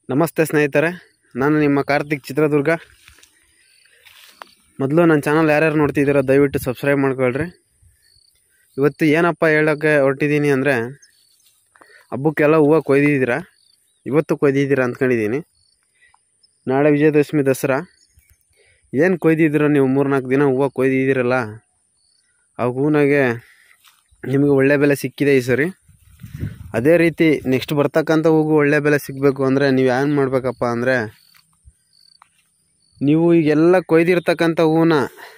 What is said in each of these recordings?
ನಮಸ್ತೆ ಸ್ನೇಹಿತರೆ ನಾನು ನಿಮ್ಮ ಕಾರ್ತಿಕ್ ಚಿತ್ರದುರ್ಗ ಮೊದಲು ನನ್ನ ಚಾನಲ್ ಯಾರ್ಯಾರು ನೋಡ್ತಿದ್ದೀರೋ ದಯವಿಟ್ಟು ಸಬ್ಸ್ಕ್ರೈಬ್ ಮಾಡ್ಕೊಳ್ರಿ ಇವತ್ತು ಏನಪ್ಪ ಹೇಳೋಕ್ಕೆ ಹೊರಟಿದ್ದೀನಿ ಅಂದರೆ ಹಬ್ಬಕ್ಕೆಲ್ಲ ಹೂವು ಕೊಯ್ದಿದ್ದೀರಾ ಇವತ್ತು ಕೊಯ್ದಿದ್ದೀರಾ ಅಂದ್ಕೊಂಡಿದ್ದೀನಿ ನಾಳೆ ವಿಜಯದಶಮಿ ದಸರಾ ಏನು ಕೊಯ್ದಿದ್ದೀರೋ ನೀವು ಮೂರ್ನಾಲ್ಕು ದಿನ ಹೂವು ಕೊಯ್ದಿದ್ದೀರಲ್ಲ ಆ ಹೂವಿನಾಗೆ ನಿಮಗೆ ಒಳ್ಳೆ ಬೆಲೆ ಸಿಕ್ಕಿದೆ ಈ ಸರಿ ಅದೇ ರೀತಿ ನೆಕ್ಸ್ಟ್ ಬರ್ತಕ್ಕಂಥ ಹೂಗೂ ಒಳ್ಳೆ ಬೆಲೆ ಸಿಗಬೇಕು ಅಂದರೆ ನೀವು ಏನು ಮಾಡಬೇಕಪ್ಪ ಅಂದರೆ ನೀವು ಈಗೆಲ್ಲ ಕೊಯ್ದಿರ್ತಕ್ಕಂಥ ಹೂವನ್ನ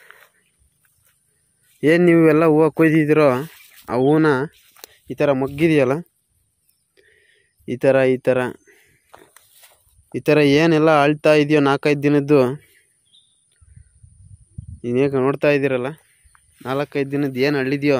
ಏನು ನೀವು ಎಲ್ಲ ಹೂವು ಕೊಯ್ದಿದ್ದೀರೋ ಆ ಹೂವನ್ನ ಈ ಥರ ಮಗ್ಗಿದೆಯಲ್ಲ ಈ ಥರ ಈ ಥರ ಈ ಥರ ಏನೆಲ್ಲ ಅಳ್ತಾ ಇದೆಯೋ ನಾಲ್ಕೈದು ದಿನದ್ದು ಇನ್ನೇಕ ನೋಡ್ತಾ ಇದ್ದೀರಲ್ಲ ನಾಲ್ಕೈದು ದಿನದ್ದು ಏನು ಅಳ್ಳಿದೆಯೋ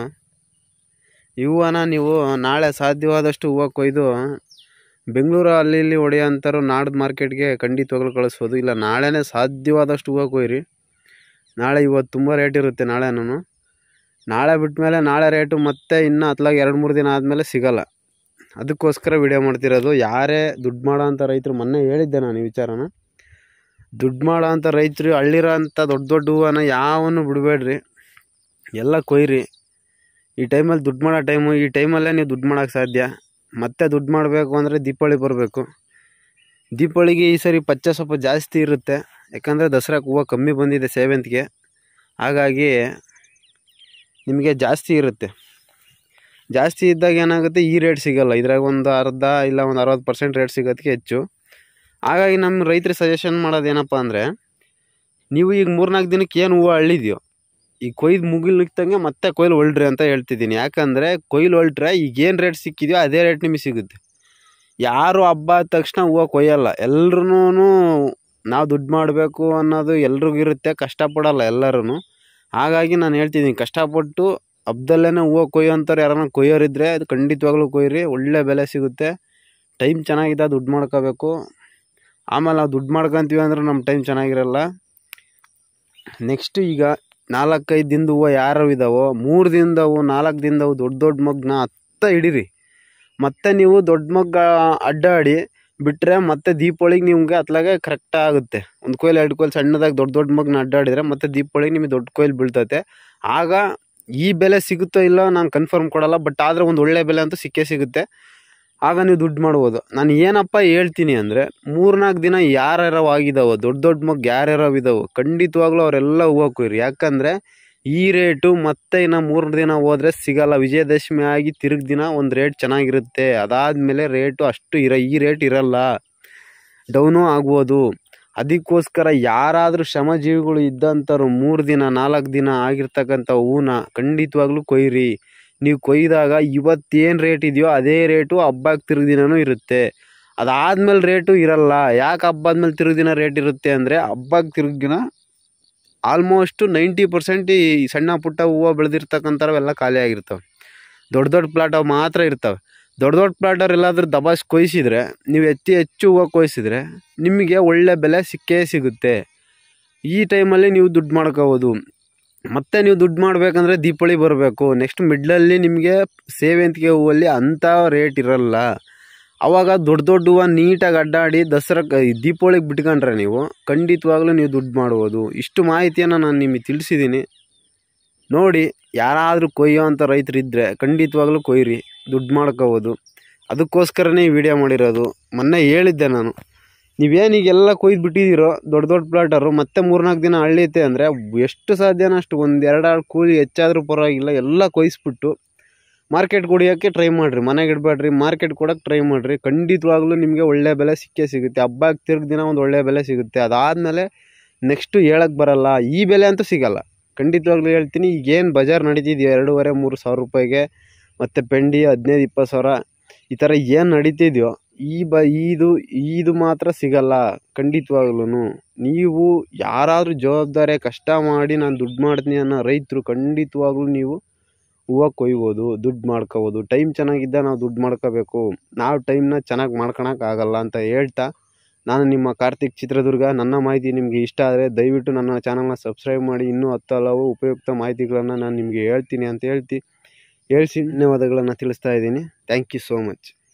ಹೂವನ್ನ ನೀವು ನಾಳೆ ಸಾಧ್ಯವಾದಷ್ಟು ಹೂವು ಕೊಯ್ದು ಬೆಂಗಳೂರು ಅಲ್ಲಿ ಇಲ್ಲಿ ಹೊಡೆಯೋಂಥವ್ರು ನಾಡ್ದು ಮಾರ್ಕೆಟ್ಗೆ ಖಂಡಿತವಾಗ್ಲೂ ಕಳಿಸ್ಬೋದು ಇಲ್ಲ ನಾಳೆನೇ ಸಾಧ್ಯವಾದಷ್ಟು ಹೂವು ಕೊಯ್ರಿ ನಾಳೆ ಇವತ್ತು ತುಂಬ ರೇಟ್ ಇರುತ್ತೆ ನಾಳೆನೂ ನಾಳೆ ಬಿಟ್ಮೇಲೆ ನಾಳೆ ರೇಟು ಮತ್ತೆ ಇನ್ನು ಹತ್ಲಾಗ ಎರಡು ಮೂರು ದಿನ ಆದಮೇಲೆ ಸಿಗಲ್ಲ ಅದಕ್ಕೋಸ್ಕರ ವಿಡಿಯೋ ಮಾಡ್ತಿರೋದು ಯಾರೇ ದುಡ್ಡು ಮಾಡೋ ಅಂಥ ರೈತರು ಮೊನ್ನೆ ಹೇಳಿದ್ದೆ ನಾನು ಈ ವಿಚಾರನ ದುಡ್ಡು ಮಾಡೋ ಅಂಥ ರೈತರು ಹಳ್ಳಿರೋ ಅಂಥ ದೊಡ್ಡ ದೊಡ್ಡ ಹೂವನ್ನ ಯಾವನ್ನು ಬಿಡಬೇಡ್ರಿ ಎಲ್ಲ ಕೊಯ್ರಿ ಈ ಟೈಮಲ್ಲಿ ದುಡ್ಡು ಮಾಡೋ ಟೈಮು ಈ ಟೈಮಲ್ಲೇ ನೀವು ದುಡ್ಡು ಮಾಡೋಕ್ಕೆ ಸಾಧ್ಯ ಮತ್ತೆ ದುಡ್ಡು ಮಾಡಬೇಕು ಅಂದರೆ ದೀಪಾವಳಿ ಬರಬೇಕು ದೀಪಾವಳಿಗೆ ಈ ಸರಿ ಪಚ್ಚೆ ಸ್ವಲ್ಪ ಜಾಸ್ತಿ ಇರುತ್ತೆ ಯಾಕಂದರೆ ದಸರಾಕ್ಕೆ ಹೂವು ಕಮ್ಮಿ ಬಂದಿದೆ ಸೇವಂತಿಗೆ ಹಾಗಾಗಿ ನಿಮಗೆ ಜಾಸ್ತಿ ಇರುತ್ತೆ ಜಾಸ್ತಿ ಇದ್ದಾಗ ಏನಾಗುತ್ತೆ ಈ ರೇಟ್ ಸಿಗಲ್ಲ ಇದ್ರಾಗ ಒಂದು ಅರ್ಧ ಇಲ್ಲ ಒಂದು ಅರವತ್ತು ಪರ್ಸೆಂಟ್ ರೇಟ್ ಸಿಗೋದಕ್ಕೆ ಹೆಚ್ಚು ಹಾಗಾಗಿ ನಮ್ಮ ರೈತರಿಗೆ ಸಜೆಷನ್ ಮಾಡೋದು ಏನಪ್ಪ ಅಂದರೆ ನೀವು ಈಗ ಮೂರ್ನಾಲ್ಕು ದಿನಕ್ಕೆ ಏನು ಹೂವು ಅಳ್ಳಿದೆಯೋ ಈ ಕೊಯ್ದು ಮುಗಿಲಿಕ್ತಂಗೆ ಮತ್ತೆ ಕೊಯ್ಲು ಹೊಲ್ಡ್ರಿ ಅಂತ ಹೇಳ್ತಿದ್ದೀನಿ ಯಾಕಂದರೆ ಕೊಯ್ಲು ಹೊಲ್ಟ್ರೆ ಈಗ ಏನು ರೇಟ್ ಸಿಕ್ಕಿದೆಯೋ ಅದೇ ರೇಟ್ ನಿಮಗೆ ಸಿಗುತ್ತೆ ಯಾರು ಹಬ್ಬ ಆದ ತಕ್ಷಣ ಹೂವು ಕೊಯ್ಯಲ್ಲ ಎಲ್ರೂ ನಾವು ದುಡ್ಡು ಮಾಡಬೇಕು ಅನ್ನೋದು ಎಲ್ರಿಗೂ ಇರುತ್ತೆ ಕಷ್ಟಪಡಲ್ಲ ಎಲ್ಲರೂ ಹಾಗಾಗಿ ನಾನು ಹೇಳ್ತಿದ್ದೀನಿ ಕಷ್ಟಪಟ್ಟು ಹಬ್ದಲ್ಲೇ ಹೂವು ಕೊಯ್ಯೋಂಥವ್ರು ಯಾರನ್ನ ಕೊಯ್ಯೋರಿದ್ರೆ ಅದು ಖಂಡಿತವಾಗ್ಲೂ ಕೊಯ್ಯಿರಿ ಒಳ್ಳೆ ಬೆಲೆ ಸಿಗುತ್ತೆ ಟೈಮ್ ಚೆನ್ನಾಗಿದೆ ದುಡ್ಡು ಮಾಡ್ಕೋಬೇಕು ಆಮೇಲೆ ನಾವು ದುಡ್ಡು ಮಾಡ್ಕೊತೀವಿ ಅಂದ್ರೆ ನಮ್ಮ ಟೈಮ್ ಚೆನ್ನಾಗಿರಲ್ಲ ನೆಕ್ಸ್ಟ್ ಈಗ ನಾಲ್ಕೈದು ದಿನದ ಹೂವು ಯಾರು ಇದ್ದಾವೋ ಮೂರು ದಿನದವು ನಾಲ್ಕು ದಿನದವು ದೊಡ್ಡ ದೊಡ್ಡ ಮಗ್ನ ಹತ್ತ ಹಿಡೀರಿ ಮತ್ತೆ ನೀವು ದೊಡ್ಡ ಮಗ್ಗ ಅಡ್ಡಾಡಿ ಬಿಟ್ಟರೆ ಮತ್ತೆ ದೀಪಾವಳಿಗೆ ನಿಮಗೆ ಅತ್ಲಾಗೆ ಕರೆಕ್ಟ್ ಆಗುತ್ತೆ ಒಂದು ಕೊಯ್ಲು ಎರಡು ಕೊಯ್ಲು ಸಣ್ಣದಾಗಿ ದೊಡ್ಡ ದೊಡ್ಡ ಮಗ್ನ ಅಡ್ಡಾಡಿದ್ರೆ ಮತ್ತೆ ದೀಪಾವಳಿಗೆ ನಿಮಗೆ ದೊಡ್ಡ ಕೊಯ್ಲು ಬೀಳ್ತೈತೆ ಆಗ ಈ ಬೆಲೆ ಸಿಗುತ್ತೋ ಇಲ್ಲ ನಾನು ಕನ್ಫರ್ಮ್ ಕೊಡಲ್ಲ ಬಟ್ ಆದರೆ ಒಂದು ಒಳ್ಳೆ ಬೆಲೆ ಅಂತೂ ಸಿಕ್ಕೇ ಸಿಗುತ್ತೆ ಆಗ ನೀವು ದುಡ್ಡು ಮಾಡ್ಬೋದು ನಾನು ಏನಪ್ಪ ಹೇಳ್ತೀನಿ ಅಂದರೆ ಮೂರ್ನಾಲ್ಕು ದಿನ ಯಾರ್ಯಾರೋ ಆಗಿದಾವೋ ದೊಡ್ಡ ದೊಡ್ಡ ಮಗ್ ಯಾರ್ಯಾರೋ ಇದಾವೋ ಖಂಡಿತವಾಗ್ಲೂ ಅವರೆಲ್ಲ ಹೂವು ಕೊಯ್ರಿ ಯಾಕಂದರೆ ಈ ರೇಟು ಮತ್ತೆ ಇನ್ನು ಮೂರು ದಿನ ಹೋದರೆ ಸಿಗಲ್ಲ ವಿಜಯದಶಮಿ ಆಗಿ ತಿರುಗಿ ದಿನ ಒಂದು ರೇಟ್ ಚೆನ್ನಾಗಿರುತ್ತೆ ಅದಾದಮೇಲೆ ರೇಟು ಅಷ್ಟು ಇರ ಈ ರೇಟ್ ಇರಲ್ಲ ಡೌನು ಆಗ್ಬೋದು ಅದಕ್ಕೋಸ್ಕರ ಯಾರಾದರೂ ಶ್ರಮಜೀವಿಗಳು ಇದ್ದಂಥವ್ರು ಮೂರು ದಿನ ನಾಲ್ಕು ದಿನ ಆಗಿರ್ತಕ್ಕಂಥ ಹೂನ ಖಂಡಿತವಾಗ್ಲೂ ಕೊಯ್ರಿ ನೀವು ಕೊಯ್ದಾಗ ಇವತ್ತೇನು ರೇಟ್ ಇದೆಯೋ ಅದೇ ರೇಟು ಹಬ್ಬಕ್ಕೆ ತಿರುಗಿ ದಿನವೂ ಇರುತ್ತೆ ಅದಾದ್ಮೇಲೆ ರೇಟು ಇರಲ್ಲ ಯಾಕೆ ಹಬ್ಬ ಆದ್ಮೇಲೆ ತಿರುಗಿ ದಿನ ರೇಟ್ ಇರುತ್ತೆ ಅಂದರೆ ಹಬ್ಬಕ್ಕೆ ತಿರುಗಿ ದಿನ ಆಲ್ಮೋಸ್ಟು ನೈಂಟಿ ಪರ್ಸೆಂಟ್ ಈ ಸಣ್ಣ ಪುಟ್ಟ ಹೂವು ಬೆಳೆದಿರ್ತಕ್ಕಂಥವೆಲ್ಲ ಖಾಲಿ ಆಗಿರ್ತವೆ ದೊಡ್ಡ ದೊಡ್ಡ ಪ್ಲಾಟ್ ಅವು ಮಾತ್ರ ಇರ್ತವೆ ದೊಡ್ಡ ದೊಡ್ಡ ಪ್ಲಾಟವ್ರು ಎಲ್ಲಾದರೂ ದಬಾಸ್ ಕೊಯ್ಸಿದ್ರೆ ನೀವು ಹೆಚ್ಚು ಹೆಚ್ಚು ಹೂವು ಕೊಯ್ಸಿದ್ರೆ ನಿಮಗೆ ಒಳ್ಳೆ ಬೆಲೆ ಸಿಕ್ಕೇ ಸಿಗುತ್ತೆ ಈ ಟೈಮಲ್ಲಿ ನೀವು ದುಡ್ಡು ಮಾಡ್ಕೋಬೋದು ಮತ್ತೆ ನೀವು ದುಡ್ಡು ಮಾಡಬೇಕಂದ್ರೆ ದೀಪಾವಳಿ ಬರಬೇಕು ನೆಕ್ಸ್ಟ್ ಮಿಡ್ಲಲ್ಲಿ ನಿಮಗೆ ಸೇವಂತಿಗೆ ಹೂವಲ್ಲಿ ಅಂಥ ರೇಟ್ ಇರಲ್ಲ ಆವಾಗ ದೊಡ್ಡ ದೊಡ್ಡ ಹೂವು ನೀಟಾಗಿ ಅಡ್ಡಾಡಿ ದಸರಾಕ್ಕೆ ದೀಪಾವಳಿಗೆ ಬಿಟ್ಕೊಂಡ್ರೆ ನೀವು ಖಂಡಿತವಾಗ್ಲೂ ನೀವು ದುಡ್ಡು ಮಾಡ್ಬೋದು ಇಷ್ಟು ಮಾಹಿತಿಯನ್ನು ನಾನು ನಿಮಗೆ ತಿಳಿಸಿದ್ದೀನಿ ನೋಡಿ ಯಾರಾದರೂ ಕೊಯ್ಯೋ ಅಂಥ ರೈತರು ಇದ್ದರೆ ಖಂಡಿತವಾಗ್ಲೂ ಕೊಯ್ಯಿರಿ ದುಡ್ಡು ಮಾಡ್ಕೋಬೋದು ಅದಕ್ಕೋಸ್ಕರನೇ ಈ ವಿಡಿಯೋ ಮಾಡಿರೋದು ಮೊನ್ನೆ ಹೇಳಿದ್ದೆ ನಾನು ನೀವೇನೀಗೆಲ್ಲ ಕೊಯ್ದು ಬಿಟ್ಟಿದ್ದೀರೋ ದೊಡ್ಡ ದೊಡ್ಡ ಪ್ಲಾಟರು ಮತ್ತೆ ಮೂರ್ನಾಲ್ಕು ದಿನ ಅಳ್ಳೈತೆ ಅಂದರೆ ಎಷ್ಟು ಸಾಧ್ಯನೋ ಅಷ್ಟು ಒಂದು ಎರಡು ಆಳು ಕೂಲಿ ಹೆಚ್ಚಾದರೂ ಪರವಾಗಿಲ್ಲ ಎಲ್ಲ ಕೊಯ್ಸ್ಬಿಟ್ಟು ಮಾರ್ಕೆಟ್ ಕುಡಿಯೋಕ್ಕೆ ಟ್ರೈ ಮಾಡಿರಿ ಮನೆಗೆ ಇಡಬೇಡ್ರಿ ಮಾರ್ಕೆಟ್ ಕೊಡೋಕ್ಕೆ ಟ್ರೈ ಮಾಡಿರಿ ಖಂಡಿತವಾಗ್ಲೂ ನಿಮಗೆ ಒಳ್ಳೆ ಬೆಲೆ ಸಿಕ್ಕೇ ಸಿಗುತ್ತೆ ಹಬ್ಬಕ್ಕೆ ತಿರ್ಗಿ ದಿನ ಒಂದು ಒಳ್ಳೆ ಬೆಲೆ ಸಿಗುತ್ತೆ ಅದಾದಮೇಲೆ ನೆಕ್ಸ್ಟು ಹೇಳಕ್ಕೆ ಬರಲ್ಲ ಈ ಬೆಲೆ ಅಂತೂ ಸಿಗಲ್ಲ ಖಂಡಿತವಾಗ್ಲೂ ಹೇಳ್ತೀನಿ ಈಗೇನು ಬಜಾರ್ ನಡೀತಿದೆಯೋ ಎರಡೂವರೆ ಮೂರು ಸಾವಿರ ರೂಪಾಯಿಗೆ ಮತ್ತು ಪೆಂಡಿ ಹದಿನೈದು ಇಪ್ಪತ್ತು ಸಾವಿರ ಈ ಥರ ಏನು ನಡೀತಿದೆಯೋ ಈ ಬ ಇದು ಇದು ಮಾತ್ರ ಸಿಗಲ್ಲ ಖಂಡಿತವಾಗ್ಲೂ ನೀವು ಯಾರಾದರೂ ಜವಾಬ್ದಾರಿ ಕಷ್ಟ ಮಾಡಿ ನಾನು ದುಡ್ಡು ಮಾಡ್ತೀನಿ ಅನ್ನೋ ರೈತರು ಖಂಡಿತವಾಗ್ಲೂ ನೀವು ಹೂವು ಕೊಯ್ಬೋದು ದುಡ್ಡು ಮಾಡ್ಕೋಬೋದು ಟೈಮ್ ಚೆನ್ನಾಗಿದ್ದ ನಾವು ದುಡ್ಡು ಮಾಡ್ಕೋಬೇಕು ನಾವು ಟೈಮ್ನ ಚೆನ್ನಾಗಿ ಮಾಡ್ಕೊಳಕ್ಕೆ ಆಗಲ್ಲ ಅಂತ ಹೇಳ್ತಾ ನಾನು ನಿಮ್ಮ ಕಾರ್ತಿಕ್ ಚಿತ್ರದುರ್ಗ ನನ್ನ ಮಾಹಿತಿ ನಿಮಗೆ ಇಷ್ಟ ಆದರೆ ದಯವಿಟ್ಟು ನನ್ನ ಚಾನಲ್ನ ಸಬ್ಸ್ಕ್ರೈಬ್ ಮಾಡಿ ಇನ್ನೂ ಹತ್ತು ಹಲವು ಉಪಯುಕ್ತ ಮಾಹಿತಿಗಳನ್ನು ನಾನು ನಿಮಗೆ ಹೇಳ್ತೀನಿ ಅಂತ ಹೇಳ್ತಿ ಹೇಳ್ಸಿ ಧನ್ಯವಾದಗಳನ್ನು ತಿಳಿಸ್ತಾ ಇದ್ದೀನಿ ಥ್ಯಾಂಕ್ ಯು ಸೋ ಮಚ್